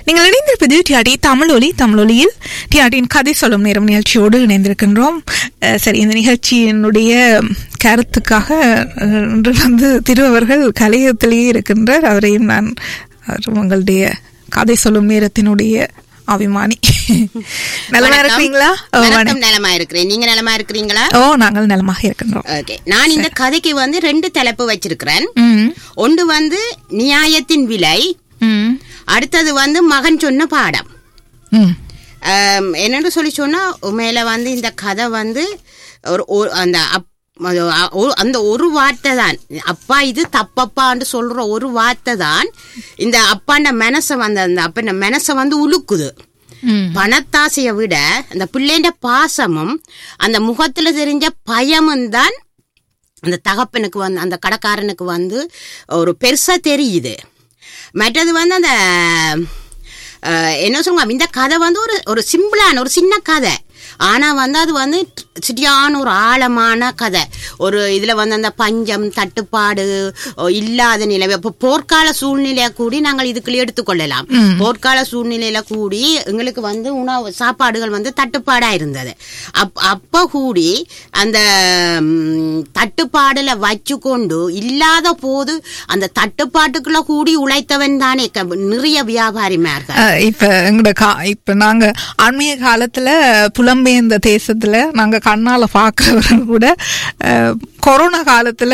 நீங்கள் இணைந்திருப்பது டிஆர்டி தமிழொலி தமிழொலியில் டிஆர்டியின் கதை சொல்லும் நேரம் நிகழ்ச்சியோடு இணைந்திருக்கின்றோம் அஹ், சரி இந்த நிகழ்ச்சியினுடைய கருத்துக்காக அஹ், இன்று வந்து திருவர்கள் கலையத்திலேயே இருக்கின்றார் அவரையும் நான் அவர் உங்களுடைய கதை சொல்லும் நேரத்தினுடைய அபிமானி நலமா வணக்கம். இருக்கிறீங்களா ஓ, வணக்கம் வணக்கம். நலமா இருக்கிறேன் நீங்க நலமா இருக்கிறீங்களா ஓ நாங்கள் நலமாக இருக்கின்றோம் ஓகே நான் இந்த கதைக்கு வந்து ரெண்டு தலைப்பு வச்சிருக்கிறேன் ம் ஒன்று வந்து நியாயத்தின் விலை ம் அடுத்தது வந்து மகன் சொன்ன பாடம் ம் ஆம், என்னன்னு சொல்லி சொன்னா உண்மையில வந்து இந்த கதை வந்து ஒரு ஒரு- அந்த அப்- அது அ- ஒரு- அந்த ஒரு வார்த்தை தான் அப்பா இது தப்பப்பான்னு சொல்ற ஒரு வார்த்தை தான் இந்த அப்பாண்ட மனசை வந்து அந்த அப்பன மனசை வந்து உலுக்குது ம் பணத்தாசையை விட அந்த பிள்ளைண்ட பாசமும் அந்த முகத்துல தெரிஞ்ச பயமும் தான் அந்த தகப்பனுக்கு வந்து அந்த கடைக்காரனுக்கு வந்து ஒரு பெருசா தெரியுது மற்றது வந்து அந்த அஹ், என்ன சொல்லுவாங்க இந்த கதை வந்து ஒரு ஒரு சிம்பிளான ஒரு சின்ன கதை ஆனா வந்து அது வந்து சரியான ஒரு ஆழமான கதை ஒரு இதுல வந்து அந்த பஞ்சம் தட்டுப்பாடு ஓ, இல்லாத நிலை இப்போ போர்க்கால சூழ்நிலையை கூடி நாங்கள் இதுக்குள்ளே எடுத்துக்கொள்ளலாம் போர்க்கால சூழ்நிலையில கூடி எங்களுக்கு வந்து உணவு சாப்பாடுகள் வந்து தட்டுப்பாடா இருந்தது அப் அப்ப கூடி அந்த ம், தட்டுப்பாடுல வச்சு கொண்டு இல்லாத போது அந்த தட்டுப்பாட்டுக்குள்ள கூடி உழைத்தவன் தானே க- நிறைய வியாபாரிமார்கள் அஹ் இப்ப எங்கட கா இப்ப நாங்க அண்மைய காலத்துல புலம்பெயர்ந்த தேசத்துல நாங்க கண்ணால பாக்குறவர்கள் கூட அஹ், கொரோனா காலத்துல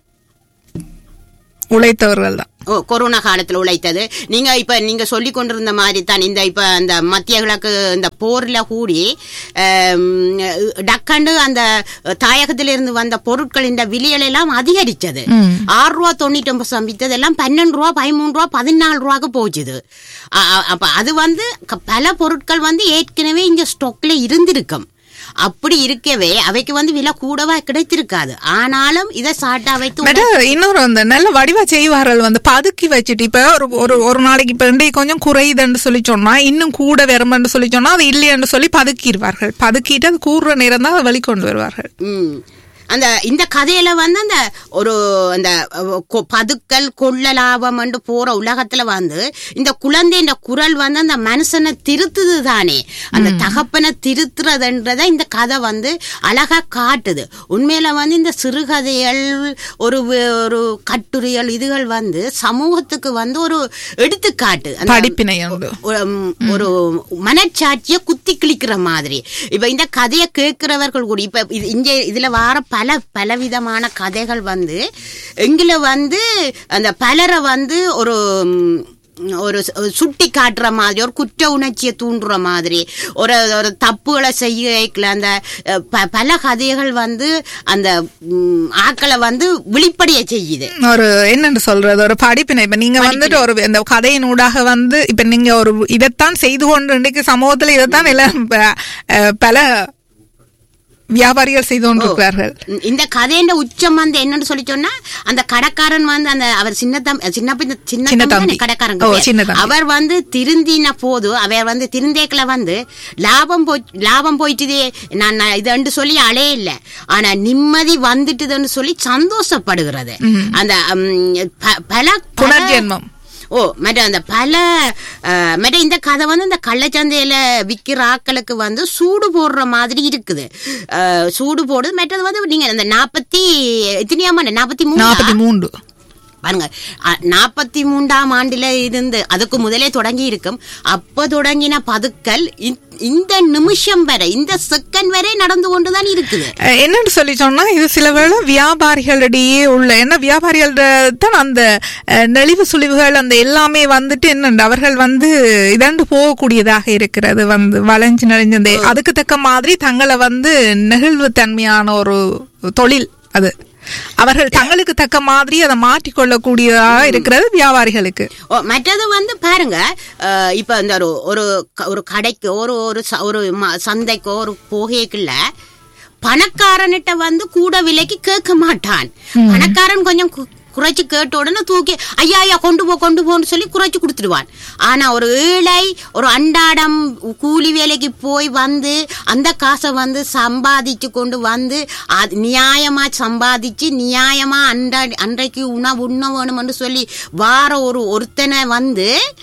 உழைத்தவர்கள் தான் ஓ கொரோனா காலத்துல உழைத்தது நீங்க இப்ப நீங்க சொல்லி கொண்டிருந்த மாதிரி தான் இந்த இப்ப அந்த மத்திய கிழக்கு இந்த போர்ல கூடி ஆம், டக்கண்டு அந்த தாயகத்திலிருந்து வந்த பொருட்களின் விலைகள் எல்லாம் அதிகரிச்சது ஆறு ரூபா தொண்ணூற்றி ஒன்பது சம்பித்தது எல்லாம் பன்னெண்டு ரூபா பதிமூணு ரூபா பதினாலு ரூபாக்கு போச்சுது அ- அ- அப்ப அது வந்து க- பல பொருட்கள் வந்து ஏற்கனவே இங்க ஸ்டாக்ல இருந்திருக்கும் அப்படி இருக்கவே அவைக்கு வந்து விலை கூடவா கிடைத்திருக்காது ஆனாலும் இதை சாட்டா வைத்து பட் இன்னொரு அந்த நல்ல வடிவா செய்வார்கள் வந்து பதுக்கி வச்சுட்டு இப்ப ஒரு ஒரு ஒரு நாளைக்கு இப்ப இன்றைக்கு கொஞ்சம் குறையுதுன்னு சொல்லி சொன்னா இன்னும் கூட வருமென்று சொல்லி சொன்னா அது இல்லையென்று சொல்லி பதுக்கிடுவார்கள் பதுக்கிட்டு அது கூறுற நேரம் தான் அதை வெளிக்கொண்டு வருவார்கள் ம். அந்த இந்த கதையில வந்து அந்த ஒரு அந்த அஹ், கொ- பதுக்கல் கொள்ள லாபம் என்று போற உலகத்துல வந்து இந்த குழந்தைன்ற குரல் வந்து அந்த மனுஷனை திருத்துது தானே அந்த தகப்பனை திருத்துறதுன்றத இந்த கதை வந்து அழகா காட்டுது உண்மையில வந்து இந்த சிறுகதைகள் ஒரு வி- ஒரு கட்டுரைகள் இதுகள் வந்து சமூகத்துக்கு வந்து ஒரு எடுத்துக்காட்டு அந்த படிப்பினை உண்டு ஒரு, ம், ஒரு மனச்சாட்சிய குத்தி கிழிக்கிற மாதிரி இப்ப இந்த கதையை கேட்கிறவர்கள் கூட இப்ப இது- இங்க இதுல வார பல பலவிதமான கதைகள் வந்து எங்களை வந்து அந்த பலரை வந்து ஒரு ம், ஒரு சு- ஒரு சுட்டி காட்டுற மாதிரி ஒரு குற்ற உணர்ச்சியை தூண்டுற மாதிரி ஒரு ஒரு தப்புகளை செய்ய வைக்கல அந்த அஹ், ப- பல கதைகள் வந்து அந்த ம், ஆக்களை வந்து வெளிப்படைய செய்யுது ஒரு என்னன்னு சொல்றது ஒரு படிப்பினை இப்ப நீங்க வந்துட்டு ஒரு இந்த கதையினூடாக வந்து இப்ப நீங்க ஒரு இதைத்தான் செய்து கொண்டு இன்னைக்கு சமூகத்துல இதைத்தான் எல்லாம் ப- அஹ் பல வியாபாரிகள் செய்து கொண்டிருக்கிறார்கள் ம், இந்த கதையின் உச்சம் வந்து என்னன்னு சொல்லி சொன்னா அந்த கடைக்காரன் வந்து அந்த அவர் சின்ன தம் சின்ன பின்ன- சின்ன சின்ன தம்பி தம்பி. தானே கடைக்காரன் ஓ, பேர். சின்ன தம்பி. அவர் வந்து திருந்தின போது அவர் வந்து திருந்தேக்கல வந்து லாபம் போய் லாபம் போயிட்டுதே நான் நான் இதுன்னு சொல்லி அழைய இல்ல ஆனா நிம்மதி வந்துட்டுதுன்னு சொல்லி சந்தோஷப்படுகிறது அந்த ம், ப- பல பல- புனர்ஜென்மம் ஓ மற்ற அந்த பல அஹ், மற்ற இந்த கதை வந்து இந்த கள்ளச்சந்தையில விக்கிற ஆட்களுக்கு வந்து சூடு போடுற மாதிரி இருக்குது அஹ், சூடு போடுது மற்றது வந்து நீங்க அந்த நாற்பத்தி எத்தனையாம் ஆண்டு நாற்பத்தி மூணு நாற்பத்தி மூன்று பாருங்க நாற்பத்தி மூன்றாம் ஆண்டுல இருந்து அதுக்கு முதலே தொடங்கி இருக்கும் அப்ப தொடங்கின பதுக்கல் இந்த- இந்த நிமிஷம் வரை இந்த செகண்ட் வரை நடந்து கொண்டுதான் இருக்குது அஹ் என்னன்னு சொல்லி சொன்னா இது சில வேளை வியாபாரிகளிடையே உள்ள என்ன வியாபாரிகள் தான் அந்த அஹ், நெளிவு சுழிவுகள் அந்த எல்லாமே வந்துட்டு என்ன அவர்கள் வந்து இதண்டு போகக்கூடியதாக இருக்கிறது வந்து வளைஞ்சு நெளிஞ்சு அந்த அதுக்கு தக்க மாதிரி தங்களை வந்து நெகிழ்வு தன்மையான ஒரு தொழில் அது அவர்கள் தங்களுக்கு தக்க மாதிரி அதை மாற்றிக்கொள்ளக்கூடியதாக இருக்கிறது வியாபாரிகளுக்கு ஓ, மற்றது வந்து பாருங்க அஹ், இப்ப இந்த ஒரு ஒரு க- ஒரு கடைக்கு ஒரு ஒரு ச- ஒரு ம- சந்தைக்கோ ஒரு போகைக்குள்ள பணக்காரன்கிட்ட வந்து கூட விலைக்கு கேட்க மாட்டான் பணக்காரன் கொஞ்சம் கு- குறைச்சு கேட்ட உடனே தூக்கி ஐயா ஐயா கொண்டு போ கொண்டு போன்னு சொல்லி குறைச்சு கொடுத்துடுவான் ஆனா ஒரு ஏழை ஒரு அண்டாடம் கூலி வேலைக்கு போய் வந்து அந்த காசை வந்து சம்பாதிச்சு கொண்டு வந்து அது நியாயமா சம்பாதிச்சு நியாயமா அண்டா அன்றைக்கு உணவு உண்ண வேணும்னு சொல்லி வார ஒரு ஒருத்தனை வந்து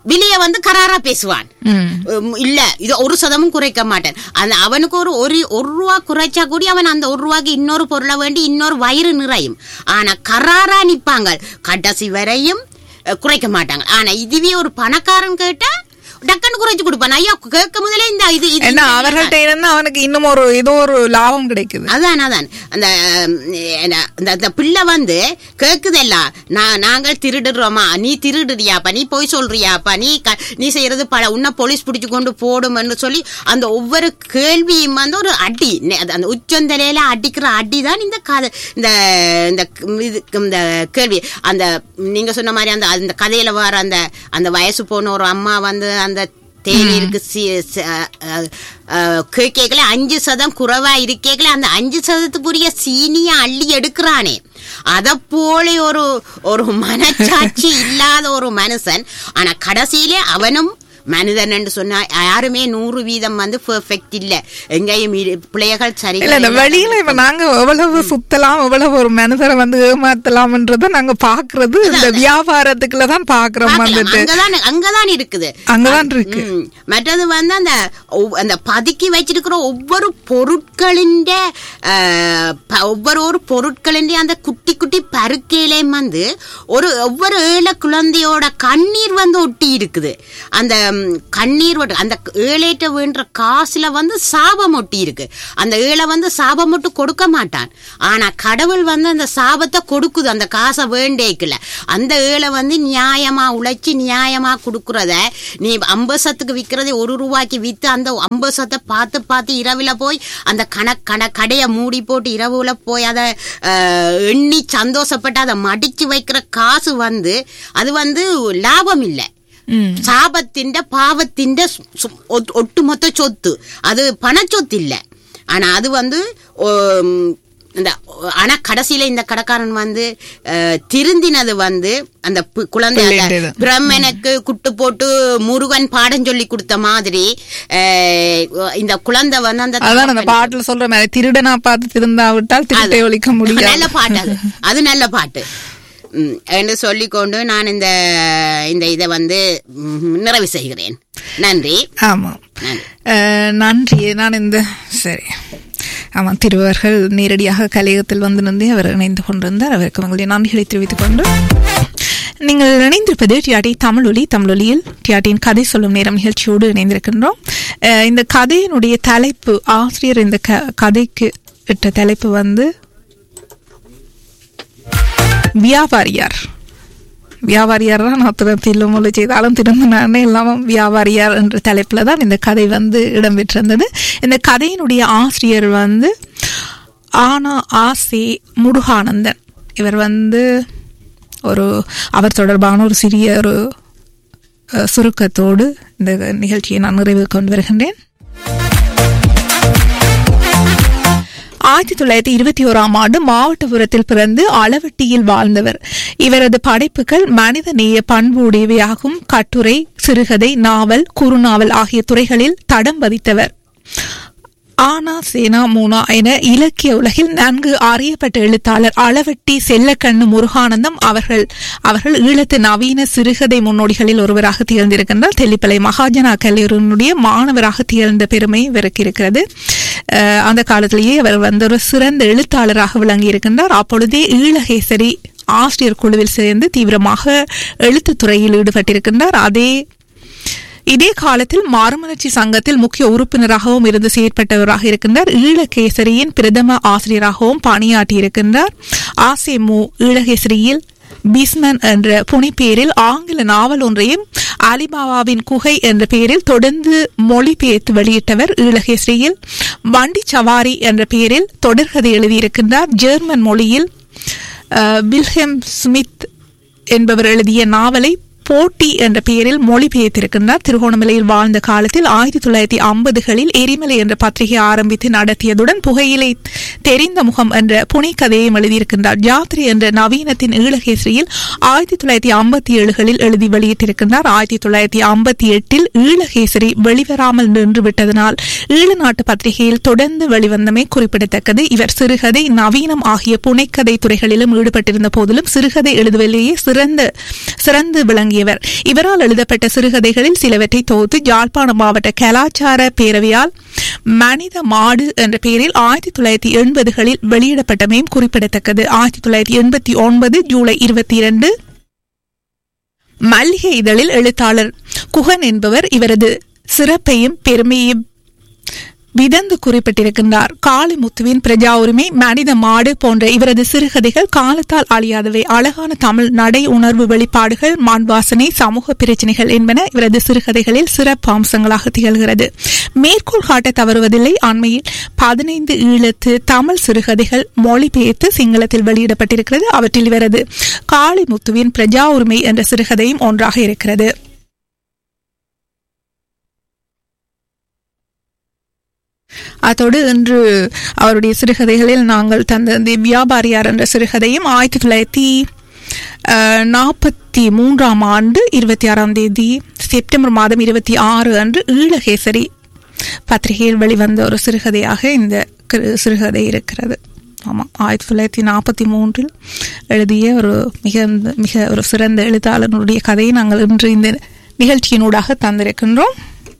விலைய வந்து கராரா பேசுவான் ம். உம், இல்ல இது ஒரு சதமும் குறைக்க மாட்டேன் அந்த அவனுக்கு ஒரு ஒரு ஒரு ரூபா குறைச்சா கூடி அவன் அந்த ஒரு ரூபாய்க்கு இன்னொரு பொருளை வேண்டி இன்னொரு வயிறு நிறையும் ஆனா கராரா நிப்பாங்க கடைசி வரையும் அஹ், குறைக்க மாட்டாங்க ஆனா இதுவே ஒரு பணக்காரன் கேட்டா டக்குன்னு குறைச்சு கொடுப்பான் ஐயா கேட்க முதல்ல இந்த இது இது ஏன்னா இந்த அவர்கள்ட்ட இருந்து அவனுக்கு இன்னும் ஒரு ஏதோ ஒரு லாபம் கிடைக்குது அதான் அதான் அந்த உம், என்ன, இந்த இந்த பிள்ளை வந்து கேக்குதெல்லாம் நான் நாங்கள் திருடுறோமா நீ திருடுறியாப்பா நீ போய் சொல்றியாப்பா நீ க- நீ செய்யறது பல உன்ன போலீஸ் பிடிச்சு கொண்டு போடும்னு சொல்லி அந்த ஒவ்வொரு கேள்வியும் வந்து ஒரு அடி நெ- அது அந்த உச்சந்தலையில அடிக்கிற அடி தான் இந்த கதை இந்த இந்த இது இந்த கேள்வி அந்த நீங்க சொன்ன மாதிரி அந்த அந்த கதையில வர அந்த அந்த வயசு போன ஒரு அம்மா வந்து அந்த தேநீருக்கு கேட்கல அஞ்சு சதம் குறைவா இருக்கேக்கல அந்த அஞ்சு சதத்துக்குரிய சீனிய அள்ளி எடுக்கிறானே அத போல ஒரு ஒரு மனச்சாட்சி இல்லாத ஒரு மனுஷன் ஆனா கடைசியிலே அவனும் மனிதன் என்று சொன்னா யாருமே நூறு வீதம் வந்து பெர்ஃபெக்ட் இல்ல எங்கேயும் இரு- பிள்ளைகள் சரி இல்ல இந்த வெளியில இப்ப நாங்க எவ்வளவு சுத்தலாம் எவ்வளவு ஒரு மனிதரை வந்து ஏமாத்தலாம்ன்றத நாங்க பாக்குறது இந்த வியாபாரத்துக்குள்ளதான் பாக்குறோம் வந்துட்டு அங்கதான் அங்கதான் இருக்குது அங்கதான் இருக்கு ம். மற்றது வந்து அந்த ஒவ்- அந்த பதுக்கி வச்சிருக்கிற ஒவ்வொரு பொருட்களின் ஒவ்வொரு ஒரு பொருட்களின் அந்த குட்டி குட்டி பருக்கையிலையும் வந்து ஒரு ஒவ்வொரு ஏழை குழந்தையோட கண்ணீர் வந்து ஒட்டி இருக்குது அந்த ம், கண்ணீர் ஒட்டி- அந்த ஏழைட்ட வேண்ட காசுல வந்து சாபம் ஒட்டி இருக்கு அந்த ஏழை வந்து சாபம் மட்டும் கொடுக்க மாட்டான் ஆனா கடவுள் வந்து அந்த சாபத்தை கொடுக்குது அந்த காசை வேண்டேக்கல அந்த ஏழை வந்து நியாயமா உழைச்சி நியாயமா கொடுக்கறத நீ அம்பசத்துக்கு விற்கிறதை ஒரு ரூபாய்க்கு வித்து அந்த அம்பசத்தை பார்த்து பார்த்து இரவுல போய் அந்த கண கண கடையை மூடி போட்டு இரவுல போய் அதை அஹ், எண்ணி சந்தோஷப்பட்டு அதை மடிச்சு வைக்கிற காசு வந்து அது வந்து லாபம் இல்லை ம். சாபத்தின் பாவத்தின் ஒட்டுமொத்த சொத்து அது பணச்சொத்து இல்ல ஆனா அது வந்து உம், இந்த ஆனா கடைசியில இந்த கடைக்காரன் வந்து அஹ், திருந்தினது வந்து அந்த பு- குழந்தை அந்த பிள்ளைன்றது. பிரம்மனுக்கு குட்டு போட்டு முருகன் பாடம் சொல்லி கொடுத்த மாதிரி அஹ், இந்த குழந்தை வந்து அந்த அதான் அந்த பாட்டுல சொல்ற மாதிரி திருடனா பார்த்து திருந்தாவிட்டால் திருட்டை ஒழிக்க நல்ல முடியாது பாட்டு அது அது நல்ல பாட்டு ம், என்று சொல்லிக்கொண்டு நான் இந்த இந்த இதை வந்து ம், நிறைவு செய்கிறேன் நன்றி ஆமா நன்றி அஹ், நன்றி நான் இந்த சரி ஆமாம் திருவர்கள் நேரடியாக கலையகத்தில் வந்து நின்று அவர் இணைந்து கொண்டிருந்தார் அவருக்கு உங்களுடைய நன்றிகளை தெரிவித்துக் கொண்டு நீங்கள் இணைந்திருப்பது டியாடி தமிழொலி தமிழொலியில் டியாட்டியின் கதை சொல்லும் நேரம் நிகழ்ச்சியோடு இணைந்திருக்கின்றோம் அஹ், இந்த கதையினுடைய தலைப்பு ஆசிரியர் இந்த க கதைக்கு இட்ட தலைப்பு வந்து வியாபாரியார் வியாபாரியார் தான் நான் திரு தில்லுமுள்ளு செய்தாலும் திரும்பினானே இல்லாமல் வியாபாரியார் என்ற தலைப்பில் தான் இந்த கதை வந்து இடம்பெற்றிருந்தது இந்த கதையினுடைய ஆசிரியர் வந்து ஆனா ஆசே முருகானந்தன் இவர் வந்து ஒரு அவர் தொடர்பான ஒரு சிறிய ஒரு அஹ், சுருக்கத்தோடு இந்த நிகழ்ச்சியை நான் நிறைவு கொண்டு வருகின்றேன் ஆயிரத்தி தொள்ளாயிரத்தி இருபத்தி ஓராம் ஆண்டு மாவட்டபுரத்தில் பிறந்து அளவட்டியில் வாழ்ந்தவர் இவரது படைப்புகள் மனிதநேய பண்பு உடையவையாகும் கட்டுரை சிறுகதை நாவல் குறுநாவல் ஆகிய துறைகளில் தடம் பதித்தவர் ஆனா சேனா மூனா என இலக்கிய உலகில் நன்கு அறியப்பட்ட எழுத்தாளர் அளவட்டி செல்லக்கண்ணு முருகானந்தம் அவர்கள் அவர்கள் ஈழத்து நவீன சிறுகதை முன்னோடிகளில் ஒருவராக திகழ்ந்திருக்கின்றார் தெல்லிப்பளை மகாஜனா கல்லூரியினுடைய மாணவராக திகழ்ந்த பெருமை இவருக்கு இருக்கிறது அஹ், அந்த காலத்திலேயே அவர் வந்து ஒரு சிறந்த எழுத்தாளராக விளங்கி இருக்கின்றார் அப்பொழுதே ஈழகேசரி ஆசிரியர் குழுவில் சேர்ந்து தீவிரமாக எழுத்துத் துறையில் ஈடுபட்டிருக்கின்றார் அதே இதே காலத்தில் மாறுமலர்ச்சி சங்கத்தில் முக்கிய உறுப்பினராகவும் இருந்து செயற்பட்டவராக இருக்கின்றார் ஈழகேசரியின் பிரதம ஆசிரியராகவும் பணியாற்றியிருக்கின்றார் ஆசேமு ஈழகேசரியில் பீஸ்மன் என்ற புனைப்பெயரில் ஆங்கில நாவல் ஒன்றையும் அலிபாபாவின் குகை என்ற பெயரில் தொடர்ந்து மொழிபெயர்த்து வெளியிட்டவர் ஈழகேசரியில் வண்டி சவாரி என்ற பெயரில் தொடர்கதை எழுதியிருக்கின்றார் ஜெர்மன் மொழியில் அஹ், வில்ஹெம் ஸ்மித் என்பவர் எழுதிய நாவலை போட்டி என்ற பெயரில் மொழிபெயர்த்திருக்கின்றார் திருகோணமலையில் வாழ்ந்த காலத்தில் ஆயிரத்தி தொள்ளாயிரத்தி ஐம்பதுகளில் எரிமலை என்ற பத்திரிகை ஆரம்பித்து நடத்தியதுடன் புகையிலை தெரிந்த முகம் என்ற புனைக்கதையையும் எழுதியிருக்கின்றார் ஜாத்ரி என்ற நவீனத்தின் ஈழகேசரியில் ஆயிரத்தி தொள்ளாயிரத்தி ஐம்பத்தி ஏழுகளில் எழுதி வெளியிட்டிருக்கின்றார் ஆயிரத்தி தொள்ளாயிரத்தி ஐம்பத்தி எட்டில் ஈழகேசரி வெளிவராமல் நின்று விட்டதனால் ஈழ நாட்டு பத்திரிகையில் தொடர்ந்து வெளிவந்தமை குறிப்பிடத்தக்கது இவர் சிறுகதை நவீனம் ஆகிய புனைக்கதை துறைகளிலும் ஈடுபட்டிருந்த போதிலும் சிறுகதை எழுதுவதிலேயே சிறந்த சிறந்து விளங்கிய வழங்கியவர் இவரால் எழுதப்பட்ட சிறுகதைகளில் சிலவற்றை தொகுத்து யாழ்ப்பாணம் மாவட்ட கலாச்சார பேரவையால் மனித மாடு என்ற பெயரில் ஆயிரத்தி தொள்ளாயிரத்தி எண்பதுகளில் வெளியிடப்பட்டமையும் குறிப்பிடத்தக்கது ஆயிரத்தி தொள்ளாயிரத்தி எண்பத்தி ஒன்பது ஜூலை இருபத்தி இரண்டு மல்லிகை இதழில் எழுத்தாளர் குகன் என்பவர் இவரது சிறப்பையும் பெருமையும் விதந்து குறிப்பிட்டிருக்கின்றார் காளிமுத்துவின் பிரஜா உரிமை மனித மாடு போன்ற இவரது சிறுகதைகள் காலத்தால் அழியாதவை அழகான தமிழ் நடை உணர்வு வெளிப்பாடுகள் மண் வாசனை சமூக பிரச்சனைகள் என்பன இவரது சிறுகதைகளில் சிறப்பு அம்சங்களாக திகழ்கிறது மேற்கோள் காட்ட தவறுவதில்லை அண்மையில் பதினைந்து ஈழத்து தமிழ் சிறுகதைகள் மொழிபெயர்த்து சிங்களத்தில் வெளியிடப்பட்டிருக்கிறது அவற்றில் இவரது காளிமுத்துவின் பிரஜா உரிமை என்ற சிறுகதையும் ஒன்றாக இருக்கிறது அத்தோடு இன்று அவருடைய சிறுகதைகளில் நாங்கள் தந்த இந்த வியாபாரியார் என்ற சிறுகதையும் ஆயிரத்தி தொள்ளாயிரத்தி நாற்பத்தி மூன்றாம் ஆண்டு இருபத்தி ஆறாம் தேதி செப்டம்பர் மாதம் இருபத்தி ஆறு அன்று ஈழகேசரி பத்திரிகையில் வெளிவந்த ஒரு சிறுகதையாக இந்த சிறுகதை இருக்கிறது ஆமாம் ஆயிரத்தி தொள்ளாயிரத்தி நாற்பத்தி மூன்றில் எழுதிய ஒரு மிக மிக ஒரு சிறந்த எழுத்தாளனுடைய கதையை நாங்கள் இன்று இந்த நிகழ்ச்சியினூடாக தந்திருக்கின்றோம்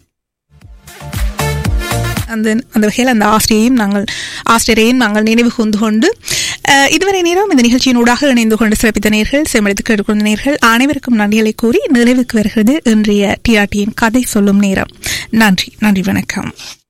அந்த அந்த வகையில் அந்த ஆசிரியையும் நாங்கள் ஆசிரியரையும் நாங்கள் நினைவு கூர்ந்து கொண்டு இதுவரை நேரம் இந்த நிகழ்ச்சியினூடாக இணைந்து கொண்டு சிறப்பித்த நேர்கள் செம்மடித்து கேட்டுக்கொண்ட நேர்கள் அனைவருக்கும் நன்றிகளை கூறி நிறைவுக்கு வருகிறது இன்றைய டிஆர்டியின் கதை சொல்லும் நேரம் நன்றி நன்றி வணக்கம்